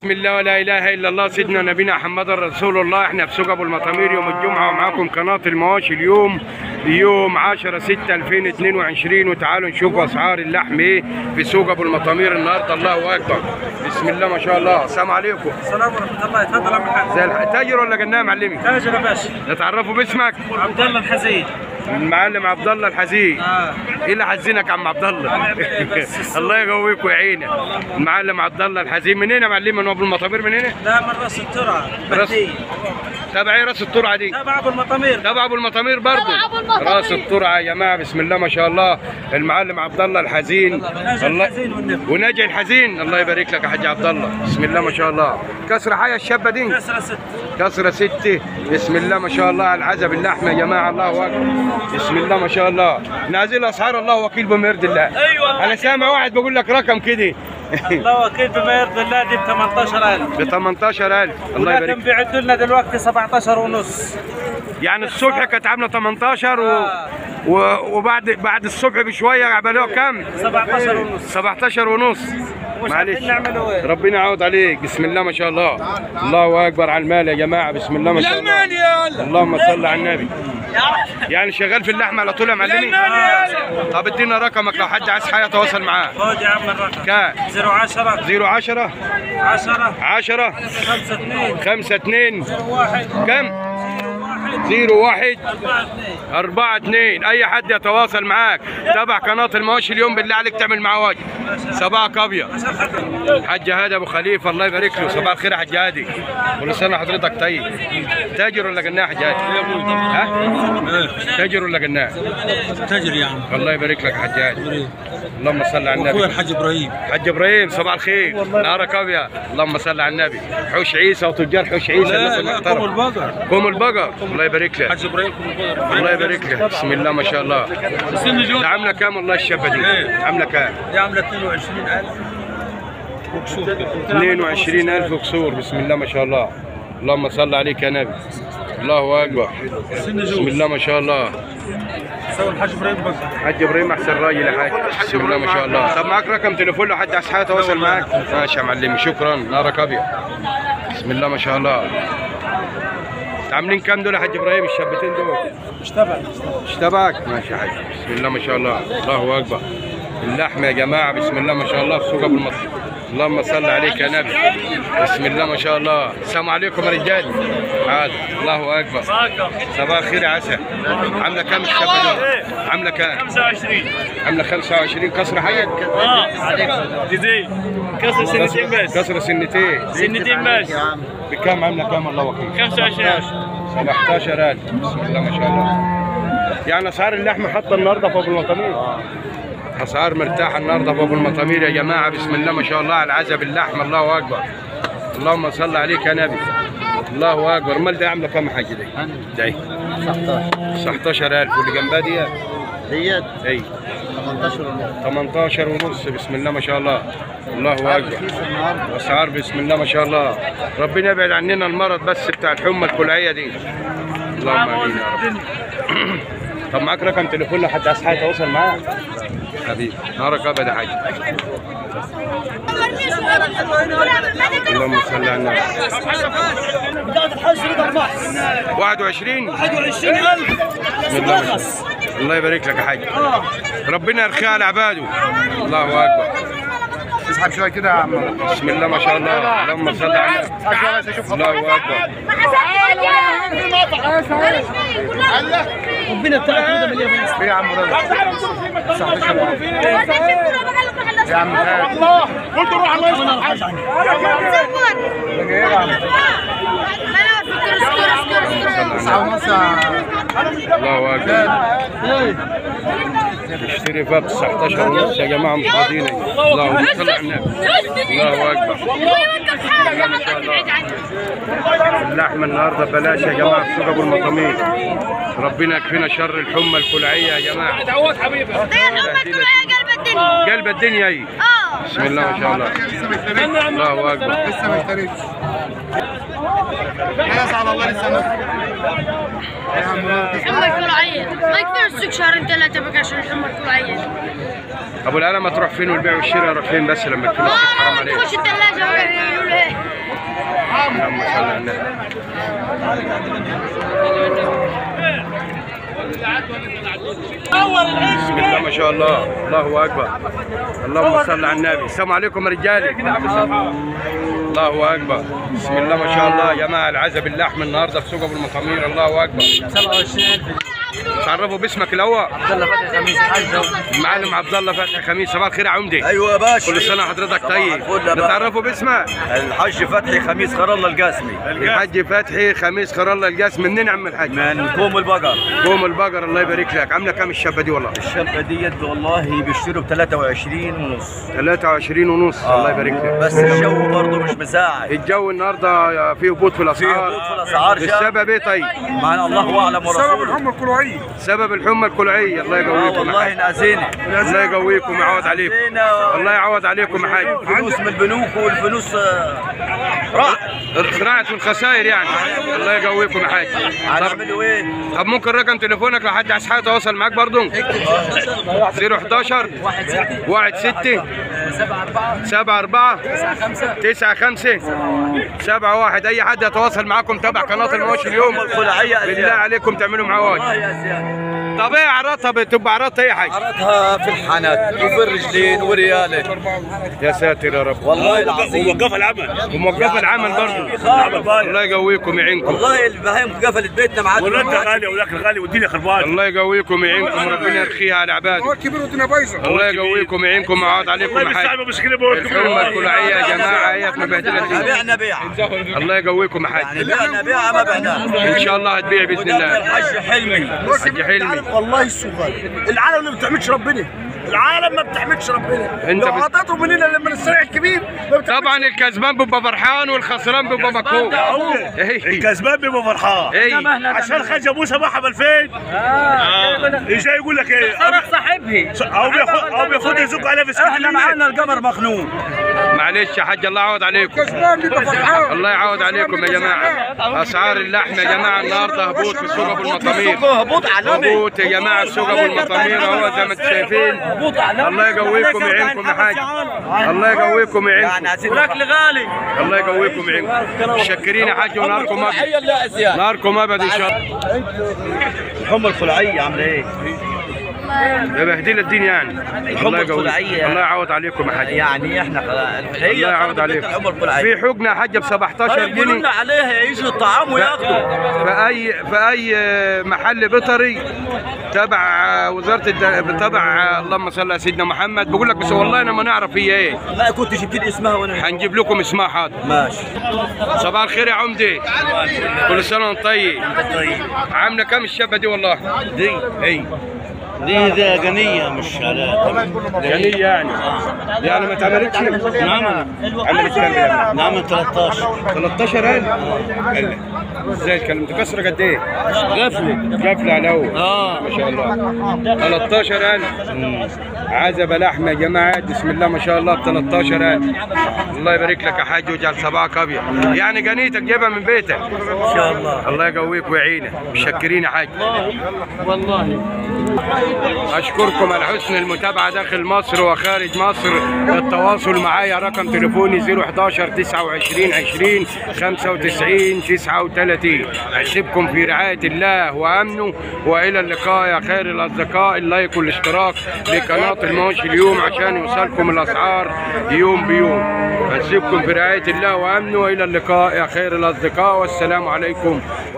بسم الله ولا اله الا الله سيدنا نبينا محمد رسول الله احنا في سوق ابو المطامير يوم الجمعه ومعاكم قناه المواشي اليوم يوم 10 6 2022 وتعالوا نشوف اسعار اللحم ايه في سوق ابو المطامير النهارده الله اكبر بسم الله ما شاء الله السلام عليكم السلام ورحمة الله اتفضل يا عم الحاج زي الح- تاجر ولا جناه معلمي تاجر يا باشا نتعرفوا باسمك عبد الله الحزين المعلم عبد الله الحزين اه ايه اللي حزينك يا عم عبد الله هنعمل إيه بس؟ الله يقويك ويعينك المعلم عبد الله الحزين منين يا معلم من ابو المطامير من هنا لا من راس الترعة راس- بهدية تابع ايه راس الترعه دي تابع ابو المطامير تبع ابو المطامير برضه تبع أبو المطامير. راس الترعه يا جماعه بسم الله ما شاء الله المعلم عبد الله الحزين ناجي الله الحزين والنبي وناجي الحزين الله يبارك لك يا حاج عبد الله بسم الله ما شاء الله كسر حياه الشابه دي كسرة ست كسره سته بسم الله ما شاء الله على العزب اللحمه يا جماعه الله اكبر بسم الله ما شاء الله نازل اسعار الله وكيل بما يرضي الله ايوه انا سامع واحد بيقول لك رقم كده الله وكيل بما يرضي الله دي ب 18000 ب 18000 الله ولكن يبارك بيعدوا لنا دلوقتي 17 ونص يعني الصبح كانت عامله 18 و... آه. و... وبعد بعد الصبح بشويه عملوها كام 17 ونص 17 ونص مش معلش عارفين نعملوا ايه ربنا يعوض عليك بسم الله ما شاء الله الله اكبر على المال يا جماعه بسم الله ما شاء الله اللهم صل على النبي يعني شغال في اللحمه على طول يا معلمي طب ادينا رقمك لو حد عايز حاجه يتواصل معاه خد يا عم الرقم كام 010 010 10 10 5 2 5 2 1 كم 0 1 01 4 2 4 2 اي حد يتواصل معاك تابع قناه المواشي اليوم بالله عليك تعمل معاه واجب صباحك ابيض عشان خاطر حاج هادي ابو خليفه الله يبارك له صباح الخير يا حاج هادي كل سنه حضرتك طيب تاجر ولا جناح حاج هادي ها تاجر ولا جناح تاجر يا عم الله يبارك لك يا حاج هادي اللهم صل على اخويا النبي الحاج ابراهيم حاج ابراهيم صباح الخير نهارك ابيض اللهم صل على النبي حوش عيسى وتجار حوش عيسى الناس لا لا المحترمة. قوم البقر قوم البقر الله يبارك لك حاج ابراهيم قوم البقر الله يبارك لك بسم الله ما شاء الله سن ده جون عامله كام والله الشابه دي إيه. عامله كام دي عامله 22000 وكسور 22000 وكسور بسم الله ما شاء الله اللهم صل عليك يا نبي الله اكبر سن بسم جون الله ما شاء الله سوى الحاج ابراهيم بقر حاج ابراهيم احسن راجل يا حاج بسم الله ما شاء الله طب معاك رقم تليفون لو حد عايز حاجه يتواصل معاك ماشي يا معلمي شكرا نهارك ابيض بسم الله ما شاء الله عاملين كام دول يا حاج ابراهيم الشابتين دول مش تبع مش تبعك ماشي يا حاج بسم الله ما شاء الله الله اكبر اللحمه يا جماعه بسم الله ما شاء الله في سوق ابو المطر اللهم صل عليك يا نبي بسم الله ما شاء الله السلام عليكم يا رجال عاد الله اكبر صباح الخير يا عسل عامله كام الشابه دول عامله كام 25 عامله 25 كسر حيك اه جديد كسر سنتين بس كسر سنتين سنتين بس بكام عامله كام الله وكيل 25 17000 بسم الله ما شاء الله يعني اسعار اللحمه حاطه النهارده في ابو المطامير اسعار مرتاحه النهارده في ابو المطامير يا جماعه بسم الله ما شاء الله على العزب اللحم الله اكبر اللهم صل عليك يا نبي الله اكبر امال دي عامله كام حاجه دي؟ دي 19000 واللي جنبها دي ديت اي 18 ونص 18 ونص بسم الله ما شاء الله الله اكبر رخيص النهارده اسعار بسم الله ما شاء الله ربنا يبعد عننا المرض بس بتاع الحمى الكلعيه دي اللهم امين يا رب طب معاك رقم تليفون لو حد عايز حاجه يتواصل معاه حبيبي نهارك ابدا يا حاج اللهم صل على النبي 21 بسم الله ما شاء الله. الله يبارك لك يا حاج ربنا يرخيها على عباده الله اكبر اسحب شويه كده يا عم بسم الله ما شاء الله اللهم صل على النبي اسحب شويه بس اشوف الله اكبر ربنا بتاعك كده مليان ايه يا عم رضا يا عم خالد قلت روح الله يصلح ايه يا عم تسعة ونص يا الله اكبر اشتري فاب 19 ونص يا جماعه مش فاضيين اللهم صل على النبي الله اكبر اللحمه النهارده بلاش يا جماعه في سوق ابو المطامير ربنا يكفينا شر الحمى الكلعيه يا جماعه قلب الدنيا ايه بسم الله ما شاء الله الله اكبر لسه ما اشتريتش خلاص على الله لسه ما يا عم رضا حمى الكلعية ما يكفي السوق شهرين ثلاثة بقى عشان الحمى الكلعية ابو العلا ما تروح فين والبيع والشراء يروح فين بس لما تكون الصيف حرام اه عليك تخش الثلاجة بقى يقولوا ايه النبي بسم الله ما شاء الله الله اكبر اللهم صل على النبي السلام عليكم يا رجالي الله اكبر بسم الله ما شاء الله يا جماعه العزب اللحم النهارده في سوق ابو المطامير الله اكبر 27000 تعرفوا باسمك الاول عبد الله فتحي خميس حاجه المعلم عبد الله فتحي خميس صباح الخير يا عمدي ايوه يا باشا كل سنه وحضرتك طيب الفل يا باشا. نتعرفوا باسمك الحاج فتحي خميس خير الله القاسمي الحاج فتحي خميس خير الله الجاس منين يا عم الحاج من كوم البقر قوم البقر الله يبارك لك عامله كام الشابه دي والله الشبكه ديت والله بيشتروا ب 23 ونص 23 ونص الله يبارك لك بس الجو برضه مش مساعد الجو النهارده فيه هبوط في الاسعار هبوط في الأسعار جامد. السبب ايه طيب معنا الله اعلم ورسوله سبب الحمى الكلعيه الله اه يقويكم والله نازينا الله يقويكم ويعوض عليكم نازينا الله يعوض عليكم يا حاج فلوس من البنوك والفلوس آه، راح راحت من الخسائر يعني الله يقويكم يا حاج طب, هنعملوا ايه؟ طب ممكن رقم تليفونك لو حد عايز حاجه يتواصل معاك برضه 011 1 6 7 4 9 5 7 1 اي حد يتواصل معاكم تابع قناه المواشي اليوم الخلعيه بالله عليكم تعملوا معاه واجب والله يا زياد طب ايه عرضها بتبقى عرضها ايه حاجه عرضها في الحنات وفي الرجلين ورياله يا ساتر يا رب والله العظيم وقف العمل وموقف العمل برضه خالص. الله يقويكم يعينكم والله البهايم قفلت بيتنا ما عاد والرد غالي والاكل غالي والدنيا خربانه الله يقويكم ويعينكم وربنا يرخيها على عباده الله يقويكم ويعينكم ويعوض عليكم والله يا حاج بيستعمل مشكله بقول الحمى الكلعيه يا جماعه هي مبهدله الدنيا بعنا بيعه الله يقويكم يا حاج يعني بعنا بيعه ما بعناها ان شاء الله هتبيع باذن وده الله الحج حلمي حاج حلمي والله السؤال العالم ما بتحمدش ربنا العالم ما بتحمدش ربنا انت لو بت- عطيته مننا لما السريع الكبير ما بتحمدش طبعا الكسبان بيبقى فرحان والخسران بيبقى مكروه ايه الكسبان بيبقى فرحان ايه عشان خد ابوه سماحه ب 2000 اه ايش يقول لك ايه صرخ صاحبه او بياخد او بياخد يزق عليه في احنا معانا القمر مخنوق معلش يا حاج الله يعوض عليكم كسبان بيبقى فرحان الله يعوض عليكم يا جماعه اسعار اللحم يا جماعه النهارده هبوط في سوق ابو المطامير هبوط عالمي هبوط يا جماعه سوق ابو المطامير اهو زي ما انتم شايفين الله يقويكم ويعينكم يا حاج الله يقويكم يعني ويعينكم عايزين والاكل غالي الله يقويكم ويعينكم متشكرين يا حاج وناركم ابد حي لا ازياء ناركم ابد ان شاء الله الحمى الخلعيه عامله ايه؟ ده بهدله الدين يعني الله يقويكم الخلعية. الله يعوض عليكم يا حاج يعني احنا الله هي يعوض عليكم الحمى الخلعيه في حجنه يا حاجه ب 17 يقولوا جنيه لنا عليها يجوا الطعام وياخدوا في اي في اي محل بيطري تبع وزاره الد... تبع اللهم صل على سيدنا محمد بقول لك بس والله انا ما نعرف هي ايه ما كنت جبت لي اسمها وانا هنجيب لكم اسمها حاضر ماشي صباح الخير يا عمدي كل سنه وانت طيب عامله كام الشابه دي والله دي اي دي ذا غنيه مش على جميل يعني يعني ما اتعملتش نعم عملت كام يعني نعم 13 13000 قال ازاي الكلام ده كسره قد ايه؟ غفله قفله على الاول اه ما شاء الله 13000 عزب لحمه يا جماعه بسم الله ما شاء الله ب 13000 الله يبارك لك يا حاج واجعل صباحك ابيض يعني جنيتك جايبها من بيتك ان شاء الله الله يقويك ويعينك مشكرين يا حاج والله اشكركم على حسن المتابعه داخل مصر وخارج مصر التواصل معايا رقم تليفوني 011 29 20 95 39 اسيبكم في رعايه الله وامنه والى اللقاء يا خير الاصدقاء اللايك والاشتراك لقناه المواشي اليوم عشان يوصلكم الاسعار يوم بيوم اسيبكم في رعايه الله وامنه والى اللقاء يا خير الاصدقاء والسلام عليكم